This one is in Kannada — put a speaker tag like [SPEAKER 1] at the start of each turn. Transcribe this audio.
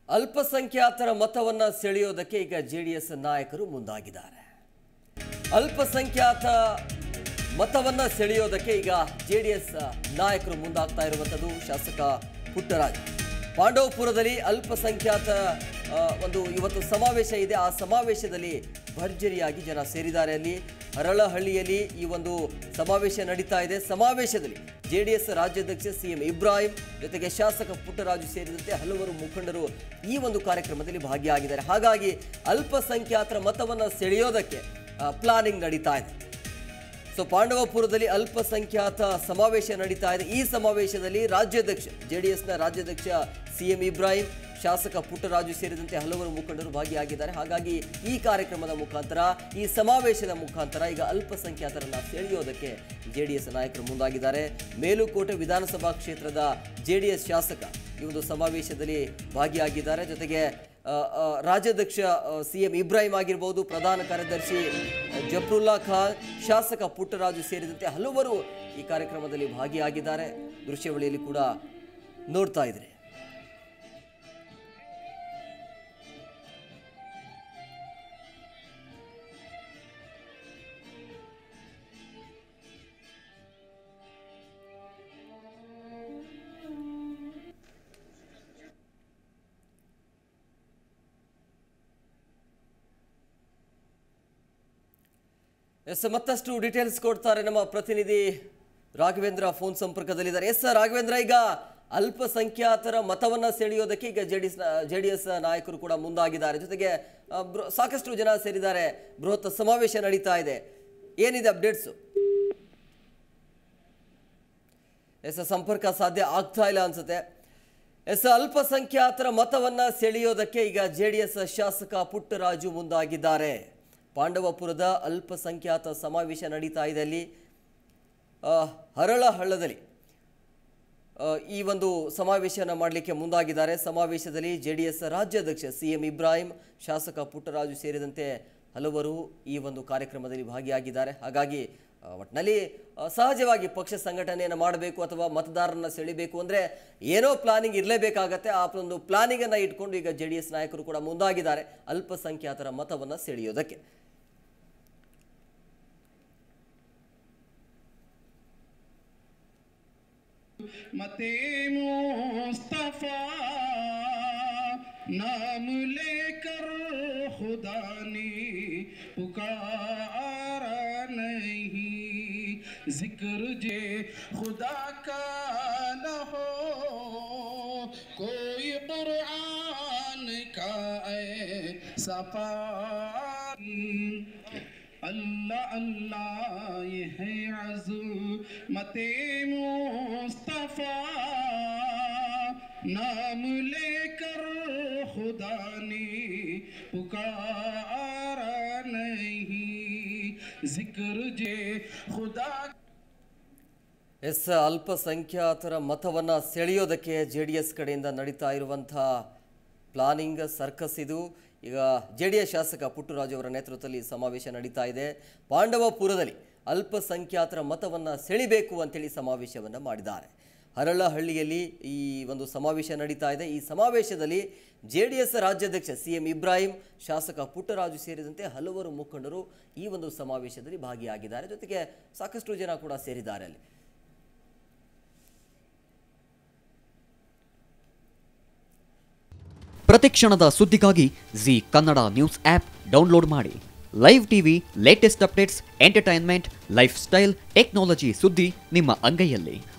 [SPEAKER 1] ಅಲ್ಪಸಂಖ್ಯಾತರ ಮತವನ್ನ ಸೆಳೆಯೋದಕ್ಕೆ ಈಗ ಜೆಡಿಎಸ್ ನಾಯಕರು ಮುಂದಾಗಿದ್ದಾರೆ ಅಲ್ಪಸಂಖ್ಯಾತ ಮತವನ್ನ ಸೆಳೆಯೋದಕ್ಕೆ ಈಗ ಜೆಡಿಎಸ್ ನಾಯಕರು ಮುಂದಾಗ್ತಾ ಇರುವಂಥದ್ದು ಶಾಸಕ ಪುಟ್ಟರಾಜ್ ಪಾಂಡವಪುರದಲ್ಲಿ ಅಲ್ಪಸಂಖ್ಯಾತ ಆ, ಒಂದು ಇವತ್ತು ಸಮಾವೇಶ ಇದೆ ಆ ಸಮಾವೇಶದಲ್ಲಿ ಭರ್ಜರಿಯಾಗಿ ಜನ ಸೇರಿದ್ದಾರೆ ಅಲ್ಲಿ ಹರಳಹಳ್ಳಿಯಲ್ಲಿ ಈ ಒಂದು ಸಮಾವೇಶ ನಡೀತಾ ಇದೆ ಸಮಾವೇಶದಲ್ಲಿ ಜೆಡಿಎಸ್ ರಾಜ್ಯಾಧ್ಯಕ್ಷ ಸಿಎಂ ಇಬ್ರಾಹಿಂ ಜೊತೆಗೆ ಶಾಸಕ ಪುಟ್ಟರಾಜು ಸೇರಿದಂತೆ ಹಲವರು ಮುಖಂಡರು ಈ ಒಂದು ಕಾರ್ಯಕ್ರಮದಲ್ಲಿ ಭಾಗಿಯಾಗಿದ್ದಾರೆ ಹಾಗಾಗಿ ಅಲ್ಪಸಂಖ್ಯಾತರ ಮತವನ್ನು ಸೆಳೆಯೋದಕ್ಕೆ ಪ್ಲಾನಿಂಗ್ ನಡೀತಾ ಇದೆ ಸೊ ಪಾಂಡವಪುರದಲ್ಲಿ ಅಲ್ಪಸಂಖ್ಯಾತ ಸಮಾವೇಶ ನಡೀತಾ ಇದೆ ಈ ಸಮಾವೇಶದಲ್ಲಿ ರಾಜ್ಯಾಧ್ಯಕ್ಷ ಜೆಡಿಎಸ್ನ ರಾಜ್ಯಾಧ್ಯಕ್ಷ ಸಿಎಂ ಇಬ್ರಾಹಿಂ ಶಾಸಕ ಪುಟ್ಟರಾಜು ಸೇರಿದಂತೆ ಹಲವರು ಮುಖಂಡರು ಭಾಗಿಯಾಗಿದ್ದಾರೆ ಹಾಗಾಗಿ ಈ ಕಾರ್ಯಕ್ರಮದ ಮುಖಾಂತರ ಈ ಸಮಾವೇಶದ ಮುಖಾಂತರ ಈಗ ಅಲ್ಪಸಂಖ್ಯಾತರನ್ನ ಸೆಳೆಯೋದಕ್ಕೆ ಜೆಡಿಎಸ್ ನಾಯಕರು ಮುಂದಾಗಿದ್ದಾರೆ ಮೇಲುಕೋಟೆ ವಿಧಾನಸಭಾ ಕ್ಷೇತ್ರದ ಜೆಡಿಎಸ್ ಶಾಸಕ ಈ ಒಂದು ಸಮಾವೇಶದಲ್ಲಿ ಭಾಗಿಯಾಗಿದ್ದಾರೆ ಜೊತೆಗೆ ಆ, ಆ, ರಾಜ್ಯಾಧ್ಯಕ್ಷ ಸಿ ಎಂ ಇಬ್ರಾಹಿಂ ಆಗಿರ್ಬೋದು ಪ್ರಧಾನ ಕಾರ್ಯದರ್ಶಿ ಜಫ್ರುಲ್ಲಾ ಖಾನ್ ಶಾಸಕ ಪುಟ್ಟರಾಜು ಸೇರಿದಂತೆ ಹಲವರು ಈ ಕಾರ್ಯಕ್ರಮದಲ್ಲಿ ಭಾಗಿಯಾಗಿದ್ದಾರೆ ದೃಶ್ಯಾವಳಿಯಲ್ಲಿ ಕೂಡ ನೋಡ್ತಾ ಇದ್ರೆ ಎಸ್ ಮತ್ತಷ್ಟು ಡೀಟೇಲ್ಸ್ ಕೊಡ್ತಾರೆ ನಮ್ಮ ಪ್ರತಿನಿಧಿ ರಾಘವೇಂದ್ರ ಫೋನ್ ಸಂಪರ್ಕದಲ್ಲಿದ್ದಾರೆ ಎಸ್ ರಾಘವೇಂದ್ರ ಈಗ ಅಲ್ಪಸಂಖ್ಯಾತರ ಮತವನ್ನ ಸೆಳೆಯೋದಕ್ಕೆ ಈಗ ಜೆಡಿಎಸ್ ಜೆಡಿಎಸ್ ನಾಯಕರು ಕೂಡ ಮುಂದಾಗಿದ್ದಾರೆ ಜೊತೆಗೆ ಆ, ಬೃ- ಸಾಕಷ್ಟು ಜನ ಸೇರಿದ್ದಾರೆ ಬೃಹತ್ ಸಮಾವೇಶ ನಡೀತಾ ಇದೆ ಏನಿದೆ ಅಪ್ಡೇಟ್ಸು ಎಸ್ ಸಂಪರ್ಕ ಸಾಧ್ಯ ಆಗ್ತಾ ಇಲ್ಲ ಅನ್ಸುತ್ತೆ ಎಸ್ ಅಲ್ಪಸಂಖ್ಯಾತರ ಮತವನ್ನ ಸೆಳೆಯೋದಕ್ಕೆ ಈಗ ಜೆಡಿಎಸ್ ಶಾಸಕ ಪುಟ್ಟರಾಜು ಮುಂದಾಗಿದ್ದಾರೆ ಪಾಂಡವಪುರದ ಅಲ್ಪಸಂಖ್ಯಾತ ಸಮಾವೇಶ ನಡೀತಾ ಇದೆ ಅಲ್ಲಿ ಆ, ಹರಳಹಳ್ಳದಲ್ಲಿ ಆ, ಈ ಒಂದು ಸಮಾವೇಶನ ಮಾಡಲಿಕ್ಕೆ ಮುಂದಾಗಿದ್ದಾರೆ ಸಮಾವೇಶದಲ್ಲಿ ಜೆ ಡಿ ಎಸ್ ರಾಜ್ಯಾಧ್ಯಕ್ಷ ಸಿ ಎಂ ಇಬ್ರಾಹಿಂ ಶಾಸಕ ಪುಟ್ಟರಾಜು ಸೇರಿದಂತೆ ಹಲವರು ಈ ಒಂದು ಕಾರ್ಯಕ್ರಮದಲ್ಲಿ ಭಾಗಿಯಾಗಿದ್ದಾರೆ ಹಾಗಾಗಿ ಆ, ಒಟ್ನಲ್ಲಿ ಆ, ಸಹಜವಾಗಿ ಪಕ್ಷ ಸಂಘಟನೆಯನ್ನು ಮಾಡಬೇಕು ಅಥವಾ ಮತದಾರರನ್ನ ಸೆಳಿಬೇಕು ಅಂದರೆ ಏನೋ ಪ್ಲಾನಿಂಗ್ ಇರಲೇಬೇಕಾಗತ್ತೆ ಆ ಒಂದು ಪ್ಲಾನಿಂಗನ್ನು ಇಟ್ಕೊಂಡು ಈಗ ಜೆ ಡಿ ಎಸ್ ನಾಯಕರು ಕೂಡ ಮುಂದಾಗಿದ್ದಾರೆ ಅಲ್ಪಸಂಖ್ಯಾತರ ಮತವನ್ನು ಸೆಳೆಯೋದಕ್ಕೆ
[SPEAKER 2] मते मुस्तफा नाम लेकर खुदा ने पुकारा नहीं जिक्र जे खुदा का न हो कोई कुरान का ऐसा पार अल्लाह अल्लाह ये है अज़मते मुस्तफ़ा नाम लेकर खुदा ने पुकारा नहीं जिक्र जे खुदा
[SPEAKER 1] ಎಸ್ ಅಲ್ಪಸಂಖ್ಯಾತರ ಮತವನ್ನು ಸೆಳೆಯೋದಕ್ಕೆ ಜೆ ಡಿ ಎಸ್ ಕಡೆಯಿಂದ ನಡೀತಾ ಇರುವಂಥ ಪ್ಲಾನಿಂಗ್ ಸರ್ಕಸ್ ಇದು ಈಗ ಜೆ ಡಿ ಎಸ್ ಶಾಸಕ ಪುಟ್ಟರಾಜು ಅವರ ನೇತೃತ್ವದಲ್ಲಿ ಸಮಾವೇಶ ನಡೀತಾ ಇದೆ ಪಾಂಡವಪುರದಲ್ಲಿ ಅಲ್ಪಸಂಖ್ಯಾತರ ಮತವನ್ನು ಸೆಳಿಬೇಕು ಅಂತೇಳಿ ಸಮಾವೇಶವನ್ನು ಮಾಡಿದ್ದಾರೆ ಹರಳಹಳ್ಳಿಯಲ್ಲಿ ಈ ಒಂದು ಸಮಾವೇಶ ನಡೀತಾ ಇದೆ ಈ ಸಮಾವೇಶದಲ್ಲಿ ಜೆ ಡಿ ಎಸ್ ರಾಜ್ಯಾಧ್ಯಕ್ಷ ಸಿ ಎಂ ಇಬ್ರಾಹಿಂ ಶಾಸಕ ಪುಟ್ಟರಾಜು ಸೇರಿದಂತೆ ಹಲವರು ಮುಖಂಡರು ಈ ಒಂದು ಸಮಾವೇಶದಲ್ಲಿ ಭಾಗಿಯಾಗಿದ್ದಾರೆ ಜೊತೆಗೆ ಸಾಕಷ್ಟು ಜನ ಕೂಡ ಸೇರಿದ್ದಾರೆ ಅಲ್ಲಿ
[SPEAKER 3] ಪ್ರತಿಕ್ಷಣದ ಸುದ್ದಿಗಾಗಿ Zee Kannada news app download ಮಾಡಿ live TV latest updates entertainment life style technology ಸುದ್ದಿ ನಿಮ್ಮ ಅಂಗೈಯಲ್ಲಿ